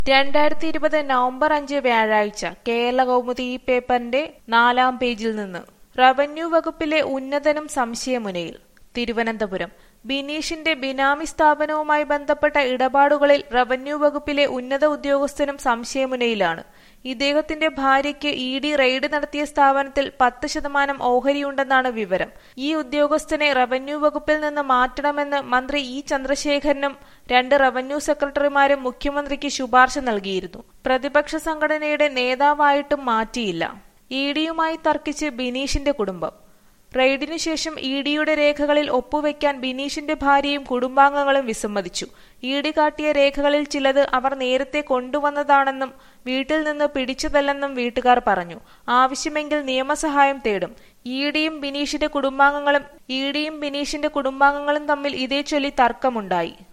രണ്ടായിരത്തി ഇരുപത് നവംബർ അഞ്ച് വ്യാഴാഴ്ച കേരള കൗമുദി ഈ പേപ്പറിന്റെ നാലാം പേജിൽ നിന്ന് റവന്യൂ വകുപ്പിലെ ഉന്നതനും സംശയമുനയിൽ തിരുവനന്തപുരം ബിനീഷിന്റെ ബിനാമി സ്ഥാപനവുമായി ബന്ധപ്പെട്ട ഇടപാടുകളിൽ റവന്യൂ വകുപ്പിലെ ഉന്നത ഉദ്യോഗസ്ഥനും സംശയമുനയിലാണ് ഇദ്ദേഹത്തിന്റെ ഭാര്യയ്ക്ക് ഇ ഡി റെയ്ഡ് നടത്തിയ സ്ഥാപനത്തിൽ പത്ത് ശതമാനം ഓഹരിയുണ്ടെന്നാണ് വിവരം ഈ ഉദ്യോഗസ്ഥനെ റവന്യൂ വകുപ്പിൽ നിന്ന് മാറ്റണമെന്ന് മന്ത്രി ഇ ചന്ദ്രശേഖരനും രണ്ട് റവന്യൂ സെക്രട്ടറിമാരും മുഖ്യമന്ത്രിക്ക് ശുപാർശ നൽകിയിരുന്നു പ്രതിപക്ഷ സംഘടനയുടെ നേതാവായിട്ടും മാറ്റിയില്ല ഇ ഡിയുമായി തർക്കിച്ച് ബിനീഷിന്റെ കുടുംബം റെയ്ഡിനു ശേഷം ഇ ഡിയുടെ രേഖകളിൽ ഒപ്പുവെക്കാൻ ബിനീഷിന്റെ ഭാര്യയും കുടുംബാംഗങ്ങളും വിസമ്മതിച്ചു ഇ ഡി കാട്ടിയ രേഖകളിൽ ചിലത് അവർ നേരത്തെ കൊണ്ടുവന്നതാണെന്നും വീട്ടിൽ നിന്ന് പിടിച്ചതല്ലെന്നും വീട്ടുകാർ പറഞ്ഞു ആവശ്യമെങ്കിൽ നിയമസഹായം തേടും ഇ ഡിയും ബിനീഷിന്റെ കുടുംബാംഗങ്ങളും ഇ ഡിയും ബിനീഷിന്റെ കുടുംബാംഗങ്ങളും തമ്മിൽ ഇതേ ചൊല്ലി തർക്കമുണ്ടായി